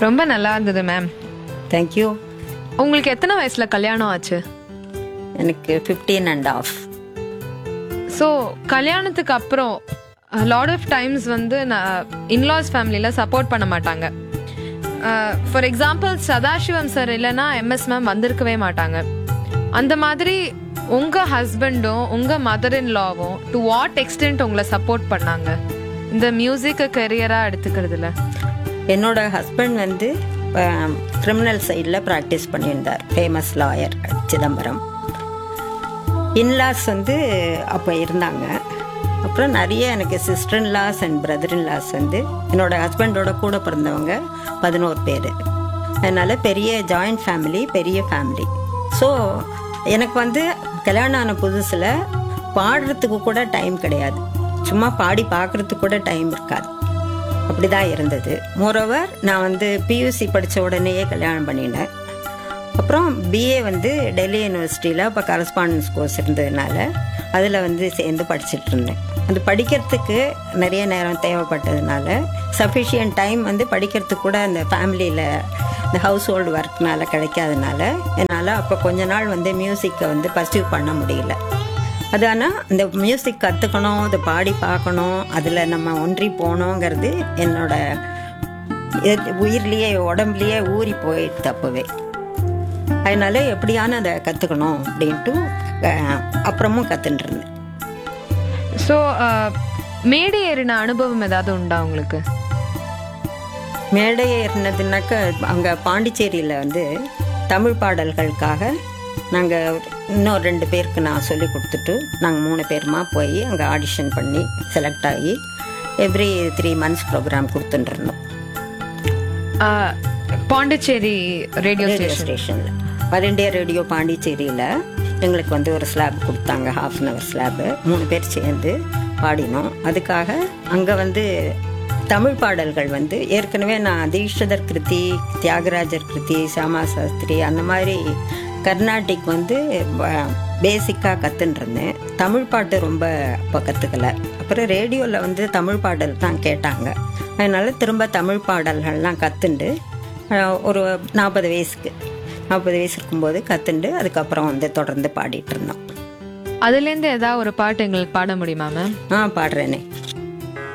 ரொம்ப நல்லா இருந்தது மேம் தேங்க்யூ உங்களுக்கு எத்தனை வயசுல கல்யாணம் ஆச்சு எனக்கு ஃபிஃப்டீன் அண்ட் ஆஃப் ஸோ கல்யாணத்துக்கு அப்புறம் லாட் ஆஃப் டைம்ஸ் வந்து நான் இன்லாஸ் ஃபேமிலியில் சப்போர்ட் பண்ண மாட்டாங்க ஃபார் எக்ஸாம்பிள் சதாசிவம் சார் இல்லைன்னா எம்எஸ் மேம் வந்திருக்கவே மாட்டாங்க அந்த மாதிரி உங்கள் ஹஸ்பண்டும் உங்கள் மதர் இன் லாவும் டு வாட் எக்ஸ்டென்ட் உங்களை சப்போர்ட் பண்ணாங்க இந்த மியூசிக்கை கரியராக எடுத்துக்கிறதுல என்னோட ஹஸ்பண்ட் வந்து கிரிமினல் சைடில் ப்ராக்டிஸ் பண்ணியிருந்தார் ஃபேமஸ் லாயர் சிதம்பரம் இன்லாஸ் வந்து அப்போ இருந்தாங்க அப்புறம் நிறைய எனக்கு sister in laws and brother in laws வந்து என்னோட ஹஸ்பண்டோட கூட பிறந்தவங்க பதினோரு பேர் அதனால் பெரிய ஜாயிண்ட் ஃபேமிலி பெரிய ஃபேமிலி ஸோ எனக்கு வந்து கல்யாணம் ஆன புதுசில் பாடுறதுக்கு கூட டைம் கிடையாது சும்மா பாடி பார்க்குறதுக்கு கூட டைம் இருக்காது அப்படிதான் இருந்தது மோரோவர் நான் வந்து பியூசி படித்த உடனேயே கல்யாணம் பண்ணினேன் அப்புறம் பிஏ வந்து டெல்லி யூனிவர்சிட்டியில் இப்போ கரஸ்பாண்டன்ஸ் கோர்ஸ் இருந்ததுனால அதில் வந்து சேர்ந்து படிச்சுட்டு இருந்தேன் அது படிக்கிறதுக்கு நிறைய நேரம் தேவைப்பட்டதுனால சஃபிஷியன்ட் டைம் வந்து படிக்கிறதுக்கு கூட அந்த ஃபேமிலியில் இந்த ஹவுஸ் ஹோல்டு ஒர்க்னால கிடைக்காதனால என்னால் அப்போ கொஞ்ச நாள் வந்து மியூசிக்கை வந்து பர்சியூ பண்ண முடியல அது ஆனால் இந்த மியூசிக் கற்றுக்கணும் அதை பாடி பார்க்கணும் அதில் நம்ம ஒன்றி போகணுங்கிறது என்னோட இது- உயிர்லயே உடம்புலயே ஊறி போயிடுது அப்போவே அதனால எப்படியான அதை கற்றுக்கணும் அப்படின்ட்டு அஹ், அப்புறமும் கற்றுட்டு இருந்தேன் ஸோ மேடை ஏறின அனுபவம் ஏதாவது உண்டா உங்களுக்கு மேடை ஏறினதுனாக்க அங்கே பாண்டிச்சேரியில் வந்து தமிழ் பாடல்களுக்காக நாங்கள் இன்னும் ரெண்டு பேருக்கு நான் சொல்லி கொடுத்துட்டு நாங்கள் மூணு பேருமா போய் அங்கே ஆடிஷன் பண்ணி செலக்ட் ஆகி எவ்ரி த்ரீ மந்த்ஸ் ப்ரோக்ராம் கொடுத்துட்டு இருந்தோம் ah, Pondicherry radio radio station ஸ்டேஷனில் ஆல் இண்டியா ரேடியோ பாண்டிச்சேரியில் எங்களுக்கு வந்து ஒரு ஸ்லாப் கொடுத்தாங்க ஹாஃப் அன் ஹவர் ஸ்லாபு மூணு பேர் சேர்ந்து பாடினோம் அதுக்காக அங்கே வந்து தமிழ் பாடல்கள் வந்து ஏற்கனவே நான் தீட்சிதர் கிருதி தியாகராஜர் கிருதி சாமா சாஸ்திரி அந்த மாதிரி கர்நாடிக் வந்து பேசிக்காக கற்றுன்னு இருந்தேன் தமிழ் பாட்டு ரொம்ப அப்போ கற்றுக்கல அப்புறம் ரேடியோவில் வந்து தமிழ் பாடல் தான் கேட்டாங்க அதனால திரும்ப தமிழ் பாடல்கள்லாம் கற்றுண்டு அஹ் ஒரு நாற்பது வயசுக்கு நாற்பது வயசு இருக்கும்போது கற்றுண்டு அதுக்கப்புறம் வந்து தொடர்ந்து பாடிட்டு இருந்தோம் அதுலேருந்து ஏதாவது ஒரு பாட்டு எங்களுக்கு பாட முடியுமா மேம் ஆ பாடுறேனே